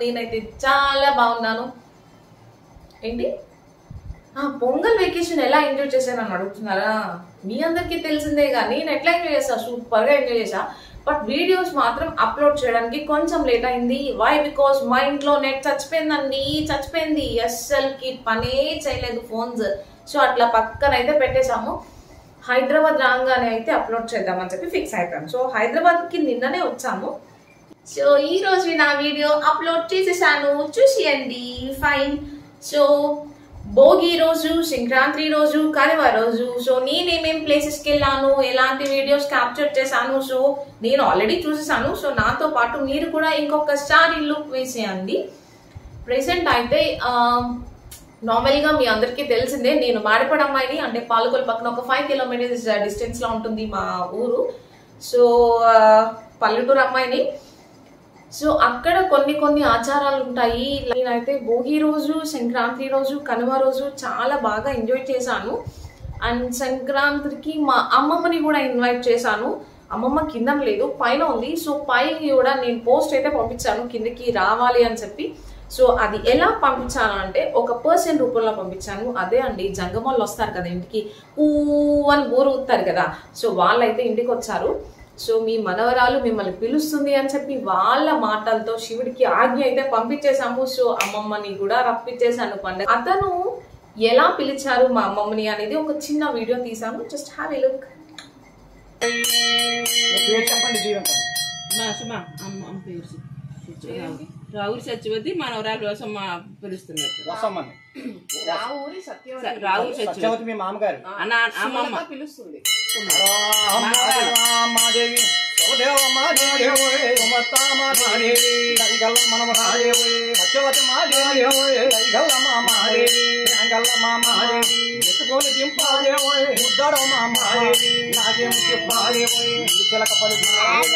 నేనైతే చాలా బాగున్నాను ఏంటి ఆ పొంగల్ వెకేషన్ ఎలా ఎంజాయ్ చేశానని అడుగుతున్నారా మీ అందరికీ తెలిసిందేగా నేను ఎట్లా ఎంజాయ్ చేసా సూపర్ గా ఎంజాయ్ చేసా బట్ వీడియోస్ మాత్రం అప్లోడ్ చేయడానికి కొంచెం లేట్ అయింది వై బికాస్ మా ఇంట్లో నెట్ చచ్చిపోయిందండి చచ్చిపోయింది అస్సలకి పనే చేయలేదు ఫోన్స్ సో అట్లా పక్కన అయితే పెట్టేశాము హైదరాబాద్ రాగానే అయితే అప్లోడ్ చేద్దామని చెప్పి ఫిక్స్ అయిపోయాం సో హైదరాబాద్కి నిన్ననే వచ్చాము సో ఈ రోజు నా వీడియో అప్లోడ్ చేసేసాను చూసియండి ఫైన్ సో భోగి రోజు సంక్రాంతి రోజు కనుమ రోజు సో నేనేమేం ప్లేసెస్కి వెళ్ళాను ఎలాంటి వీడియోస్ క్యాప్చర్ చేశాను సో నేను ఆల్రెడీ చూసేసాను సో నాతో పాటు మీరు కూడా ఇంకొకసారి లుక్ వేసేయండి ప్రెసెంట్ అయితే నార్మల్గా మీ అందరికీ తెలిసిందే నేను మాడిపడ అమ్మాయిని అంటే పాలకొల్ పక్కన ఒక ఫైవ్ కిలోమీటర్స్ డిస్టెన్స్లో ఉంటుంది మా ఊరు సో ఆ, పల్లెటూరు అమ్మాయిని సో అక్కడ కొన్ని కొన్ని ఆచారాలు ఉంటాయి నేనైతే భోగి రోజు సంక్రాంతి రోజు కనుమ రోజు చాలా బాగా ఎంజాయ్ చేశాను అండ్ సంక్రాంతికి మా అమ్మమ్మని కూడా ఇన్వైట్ చేశాను అమ్మమ్మ కింద లేదు పైన ఉంది సో పైకి కూడా నేను పోస్ట్ అయితే పంపించాను కిందకి రావాలి అని చెప్పి సో అది ఎలా పంపించాను అంటే ఒక పర్సన్ రూపంలో పంపించాను అదే అండి జంగమాళ్ళు వస్తారు కదా ఇంటికి ఊ అని ఊరు ఊతారు కదా సో వాళ్ళైతే ఇంటికి వచ్చారు సో మీ మనవరాలు మిమ్మల్ని పిలుస్తుంది అని చెప్పి వాళ్ళ మాటలతో శివుడికి ఆజ్ఞ అయితే పంపించేశాము సో అమ్మమ్మని కూడా రప్పించేశాను పండుగ అతను ఎలా పిలిచారు మా అమ్మమ్మని అనేది ఒక చిన్న వీడియో తీసాను జస్ట్ హ్యావ్ ఎ లుక్ పేరు చెప్పండి జీవితం మా సుమ అమ్మ అమ్మ పేరు సు- రావు- రావురి సత్యవతి మనవరాలు కోసం మా పిలుస్తున్నట్టు వసమ్మని రావురి స- రావురి సత్యవతి సత్యవతి మీ మామగారు అన్న అమ్మమ్మ పిలుస్తుంది మాదేవి సత్యవతి మాదేవి గల్ల మాదేవి గల్ల మాదేవి ఎత్తుకొని దింపాదేవోయ్ ముద్దడ మాదేవి నాగేం చెప్పాదేవోయ్ చిలక పలుకు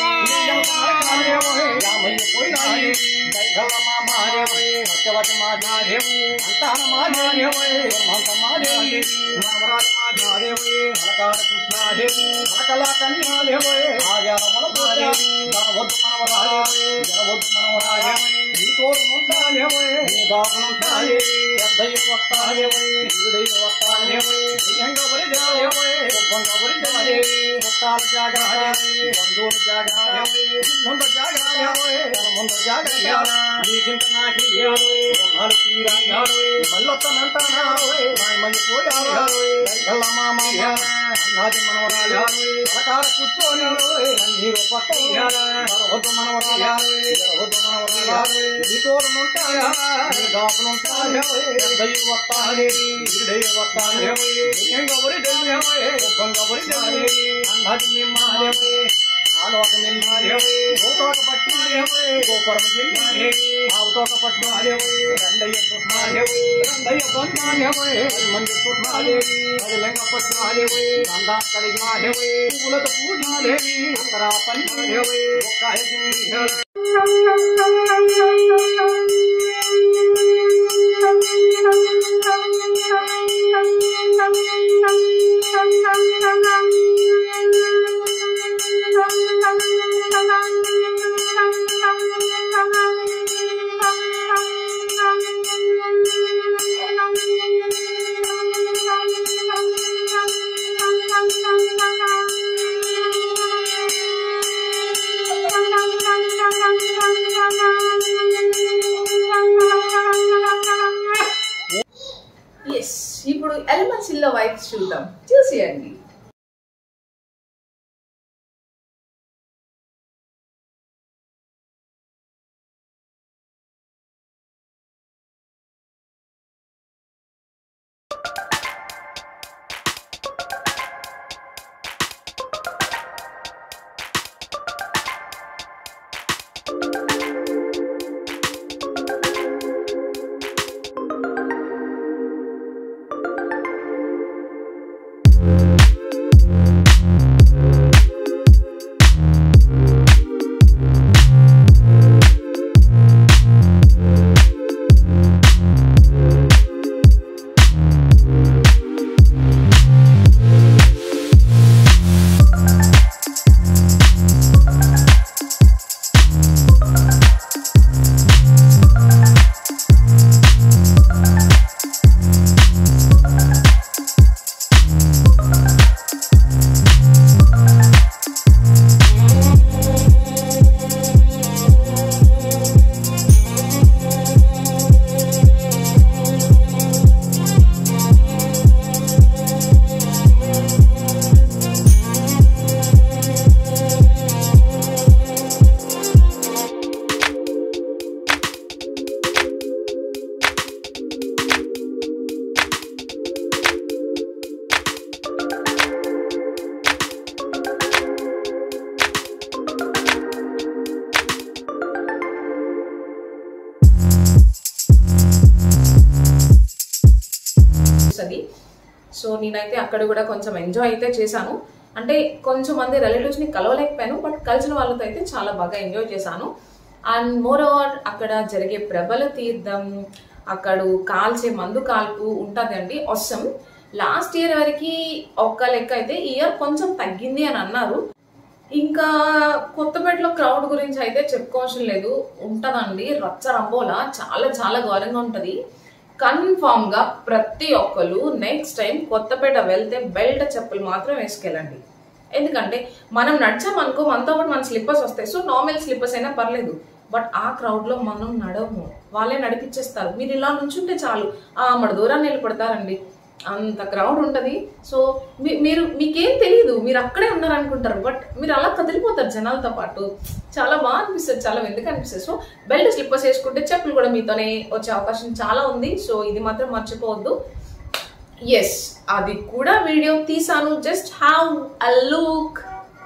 రామయ్య పోయినాయి గల్ల మాదేవి సత్యవతి మాదేవి అంతాన మాదేవి మంత మాదేవి నవరాజ మాదేవి అలకాడ కృష్ణాదేవి అలకల కన్యాదేవి ఆగాల మనదేవి గణవద్దు మనవరాదేవి గణవద్దు మనవరాదేవి నీ తోడు ఉంటాదేవి నీ దాపునుంటాదేవి అద్దయ్య వస్తాదేవి ఇరుడయ్య వస్తాదేవి దిగంగ వరిదాదేవి ఉప్పంగ వరిదాదేవి ముట్టాల జాగాదేవి బంధువులు జాగాదేవి ముందు జాగాదేవి ముందు జాగాదేవి నీకింత నాకియాలి ఉన్నాలు తీరాయాలి మల్లొత్తనంటానావే మాయమయ్య పోయాలి దైగల్ల మామయ్య అన్నాది మనవరాలి అలకాడ కూర్చొని నీరు పట్టయ్యాలి వద్దు మనవరాలి వద్దు మనవరాలి నీ తోడునుంటాయా నీ దాపునుంటాయా దయ్య వస్తాదేవి ఇరుడయ్య వస్తాదేవి దయ్యంగవరి దయ్యమే ఒప్పంగవరి దయ్యమే అన్నది మిమ్మాదేవి ఆలోకమిల్లాదేవి గోతోక పట్టిదేవి గోపురం జిల్లాదేవి ఆవుతోక పట్టిదేవి రెండయ్య తుట్మాదేవి రెండయ్య పొన్నాదేవి పది మంది తుట్మాదేవి పది లింగ పట్టిదేవి అందా కడిగినాదేవి పూలతో పూజాదేవి అంతరా పల్లిదేవి ఒక్క ఐదు ఎస్ ఇప్పుడు ఎల్మసిల్లో వైబ్స్ చూద్దాం చూసేయండి అనిపిస్తుంది సో నేనైతే అక్కడ కూడా కొంచెం ఎంజాయ్ అయితే చేశాను అంటే కొంచెం మంది రిలేటివ్స్ ని కలవలేకపోయాను బట్ కలిసిన వాళ్ళతో అయితే చాలా బాగా ఎంజాయ్ చేశాను అండ్ మోర్ ఓవర్ అక్కడ జరిగే ప్రబల తీర్థం అక్కడ కాల్చే మందు కాల్పు ఉంటుందండి అవసరం లాస్ట్ ఇయర్ వరకు ఒక్క లెక్క అయితే ఈ ఇయర్ కొంచెం తగ్గింది అని అన్నారు ఇంకా కొత్తపేటలో క్రౌడ్ గురించి అయితే చెప్పుకోవాల్సిన లేదు ఉంటదండి రచ్చ రంబోలా చాలా చాలా ఘోరంగా ఉంటది కన్ఫామ్ గా ప్రతి ఒక్కరు నెక్స్ట్ టైం కొత్తపేట వెళ్తే బెల్ట్ చెప్పులు మాత్రం వేసుకెళ్ళండి ఎందుకంటే మనం నడిచామనుకో మనతో పాటు మన స్లిప్పర్స్ వస్తాయి సో నార్మల్ స్లిప్పర్స్ అయినా పర్లేదు బట్ ఆ క్రౌడ్ లో మనం నడవము వాళ్ళే నడిపించేస్తారు మీరు ఇలా నుంచుంటే చాలు ఆ మన దూరాన్ని నిలబడతారండి అంత క్రౌడ్ ఉంటది సో మీ- మీరు మీకేం తెలియదు మీరు అక్కడే ఉన్నారు అనుకుంటారు బట్ మీరు అలా కదిలిపోతారు జనాలతో పాటు చాలా బాగా అనిపిస్తుంది చాలా ఎందుకు అనిపిస్తుంది సో బెల్ట్ స్లిప్పర్స్ వేసుకుంటే చెప్పులు కూడా మీతోనే వచ్చే అవకాశం చాలా ఉంది సో ఇది మాత్రం మర్చిపోవద్దు ఎస్ అది కూడా వీడియో తీసాను జస్ట్ హ్యావ్ అ లుక్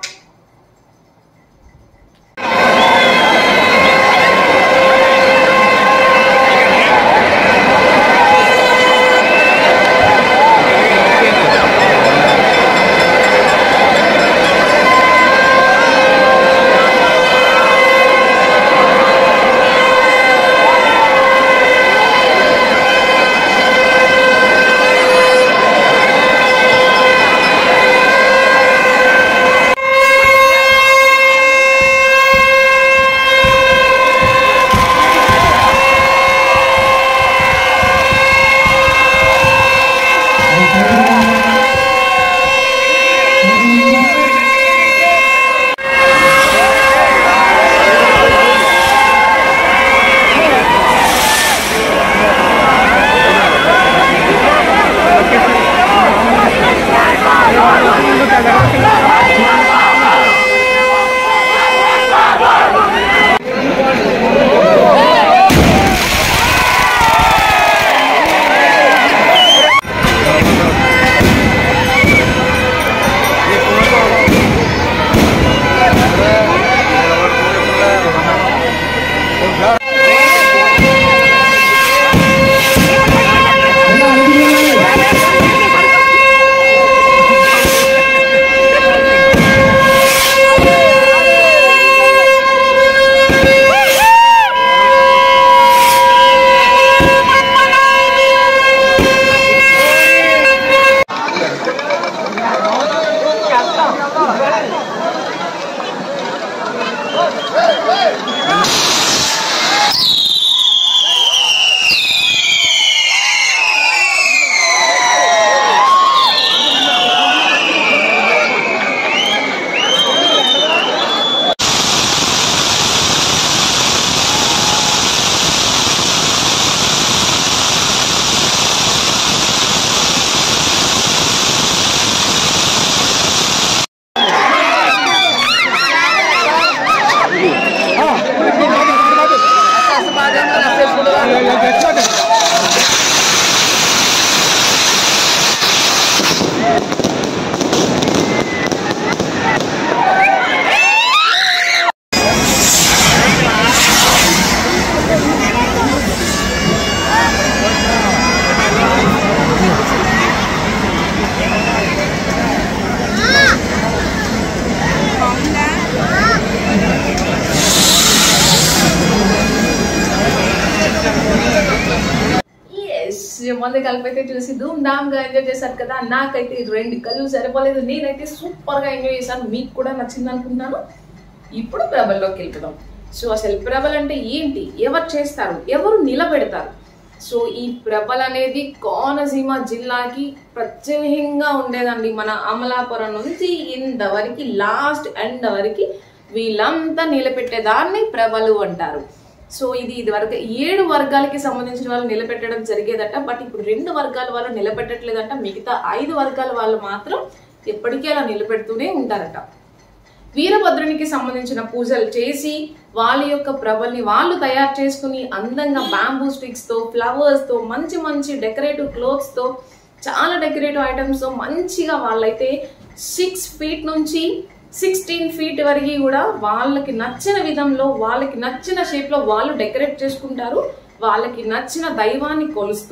ఎస్ మంది కలిపైతే చూసి ధూమ్ ధామ్ గా ఎంజాయ్ చేశారు కదా నాకైతే ఈ రెండు కళ్ళు సరిపోలేదు నేనైతే సూపర్ గా ఎంజాయ్ చేశాను మీకు కూడా నచ్చింది అనుకుంటున్నాను ఇప్పుడు ప్రభల్లోకి వెళ్తున్నాం సో అసలు ప్రభల్ అంటే ఏంటి ఎవరు చేస్తారు ఎవరు నిలబెడతారు సో ఈ ప్రభల్ అనేది కోనసీమ జిల్లాకి ప్రత్యేకంగా ఉండేదండి మన అమలాపురం నుంచి ఇంతవరకు లాస్ట్ ఎండ్ వరకు వీళ్ళంతా నిలబెట్టేదాన్ని ప్రభలు అంటారు సో ఇది ఇది వరకు ఏడు వర్గాలకి సంబంధించిన వాళ్ళు నిలబెట్టడం జరిగేదట బట్ ఇప్పుడు రెండు వర్గాల వాళ్ళు నిలబెట్టట్లేదట మిగతా ఐదు వర్గాల వాళ్ళు మాత్రం ఎప్పటికీ అలా నిలబెడుతూనే ఉంటారట వీరభద్రునికి సంబంధించిన పూజలు చేసి వాళ్ళ యొక్క ప్రభల్ని వాళ్ళు తయారు చేసుకుని అందంగా బ్యాంబూ స్టిక్స్ తో ఫ్లవర్స్ తో మంచి మంచి డెకరేటివ్ క్లోత్స్ తో చాలా డెకరేటివ్ ఐటమ్స్ తో మంచిగా వాళ్ళైతే సిక్స్ ఫీట్ నుంచి సిక్స్టీన్ ఫీట్ వరకు కూడా వాళ్ళకి నచ్చిన విధంలో వాళ్ళకి నచ్చిన షేప్ లో వాళ్ళు డెకరేట్ చేసుకుంటారు వాళ్ళకి నచ్చిన దైవాన్ని కొలుస్తూ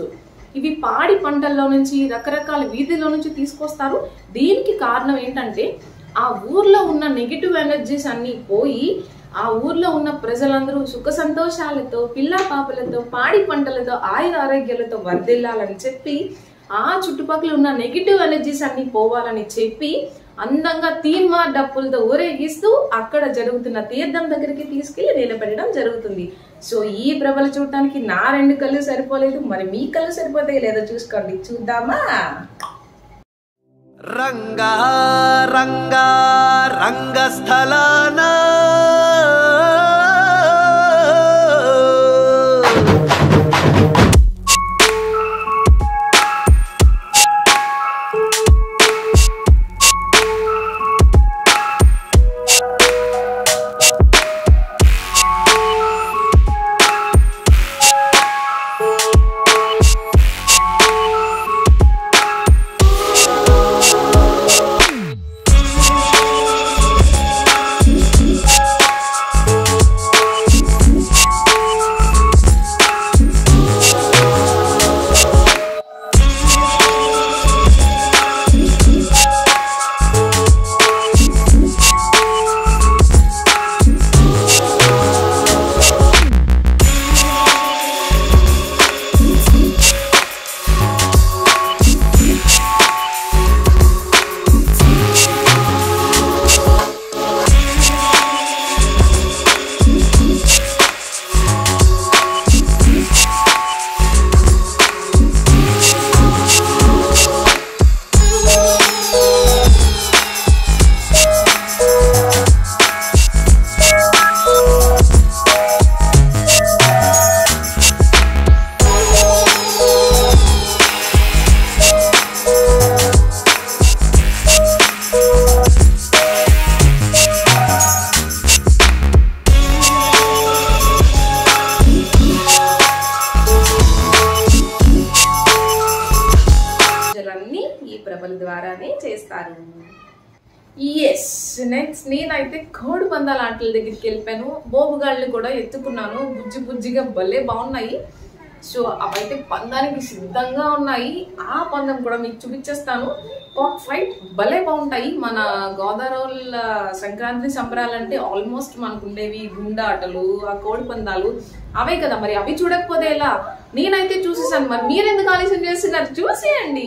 ఇవి పాడి పంటల్లో నుంచి రకరకాల వీధిలో నుంచి తీసుకొస్తారు దీనికి కారణం ఏంటంటే ఆ ఊర్లో ఉన్న నెగిటివ్ ఎనర్జీస్ అన్ని పోయి ఆ ఊర్లో ఉన్న ప్రజలందరూ సుఖ సంతోషాలతో పిల్ల పాపలతో పాడి పంటలతో ఆయుర ఆరోగ్యాలతో వర్ధిల్లాలని చెప్పి ఆ చుట్టుపక్కల ఉన్న నెగిటివ్ ఎనర్జీస్ అన్ని పోవాలని చెప్పి అందంగా తీన్మా డప్పులతో ఊరేగిస్తూ అక్కడ జరుగుతున్న తీర్థం దగ్గరికి తీసుకెళ్లి నిలబెట్టడం జరుగుతుంది సో ఈ ప్రభలు చూడటానికి నా రెండు కళ్ళు సరిపోలేదు మరి మీ కళ్ళు సరిపోతాయి లేదో చూసుకోండి చూద్దామా రంగా రంగా రంగస్థలాన పూజలన్నీ ఈ ప్రభల ద్వారానే చేస్తారు ఎస్ నెక్స్ట్ నేనైతే కోడి పందాల ఆటల దగ్గరికి వెళ్ళిపోయాను బోబుగాళ్ళని కూడా ఎత్తుకున్నాను బుజ్జి బుజ్జిగా భలే బాగున్నాయి సో అవైతే పందానికి సిద్ధంగా ఉన్నాయి ఆ పందెం కూడా మీకు చూపించేస్తాను కాక్ ఫైట్ భలే బాగుంటాయి మన గోదావరి సంక్రాంతి సంబరాలంటే ఆల్మోస్ట్ మనకు ఉండేవి గుండా ఆటలు ఆ కోడి పందాలు అవే కదా మరి అవి చూడకపోతే ఎలా నేనైతే చూసేసాను మరి మీరెందుకు ఆలస్యం చేస్తున్నారు చూసేయండి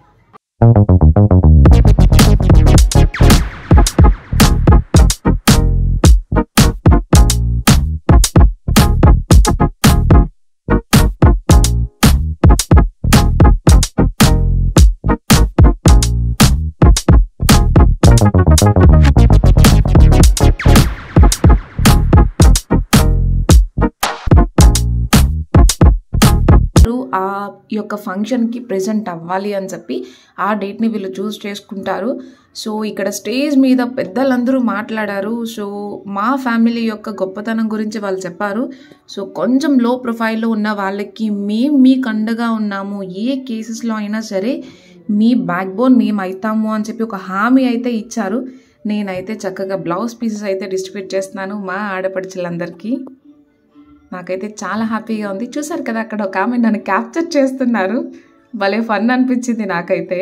అందరూ ఆ యొక్క ఫంక్షన్కి ప్రెజెంట్ అవ్వాలి అని చెప్పి ఆ డేట్ని వీళ్ళు చూస్ చేసుకుంటారు సో ఇక్కడ స్టేజ్ మీద పెద్దలందరూ మాట్లాడారు సో మా ఫ్యామిలీ యొక్క గొప్పతనం గురించి వాళ్ళు చెప్పారు సో కొంచెం లో ప్రొఫైల్లో ఉన్న వాళ్ళకి మేము మీకు అండగా ఉన్నాము ఏ కేసెస్లో అయినా సరే మీ బ్యాక్ బోన్ మేము అవుతాము అని చెప్పి ఒక హామీ అయితే ఇచ్చారు నేనైతే చక్కగా బ్లౌజ్ పీసెస్ అయితే డిస్ట్రిబ్యూట్ చేస్తున్నాను మా ఆడపడుచులందరికీ నాకైతే చాలా హ్యాపీగా ఉంది చూసారు కదా అక్కడ ఒక ఆమె నన్ను క్యాప్చర్ చేస్తున్నారు భలే ఫన్ అనిపించింది నాకైతే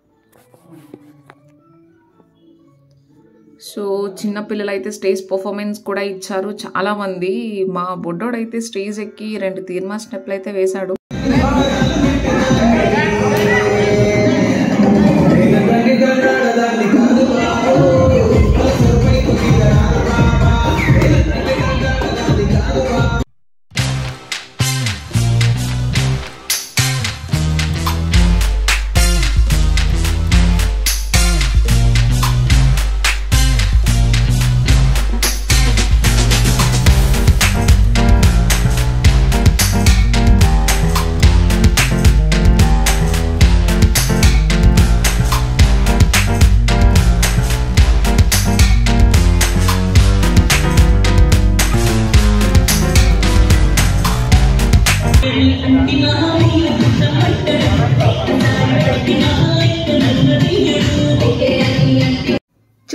సో చిన్నపిల్లలు అయితే స్టేజ్ పర్ఫార్మెన్స్ కూడా ఇచ్చారు చాలా మంది మా బొడ్డోడైతే స్టేజ్ ఎక్కి రెండు తీర్మా స్టెప్లు అయితే వేశాడు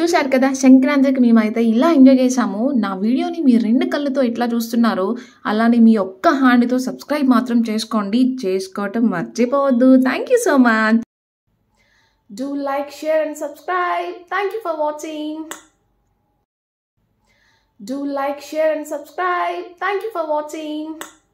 చూశారు కదా సంక్రాంతికి మేమైతే ఇలా ఎంజాయ్ చేసాము నా వీడియోని మీ రెండు కళ్ళతో ఎట్లా చూస్తున్నారో అలానే మీ ఒక్క హ్యాండ్తో సబ్స్క్రైబ్ మాత్రం చేసుకోండి చేసుకోవటం మర్చిపోవద్దు thank you so much do like share and subscribe thank you for watching do like share and subscribe thank you for watching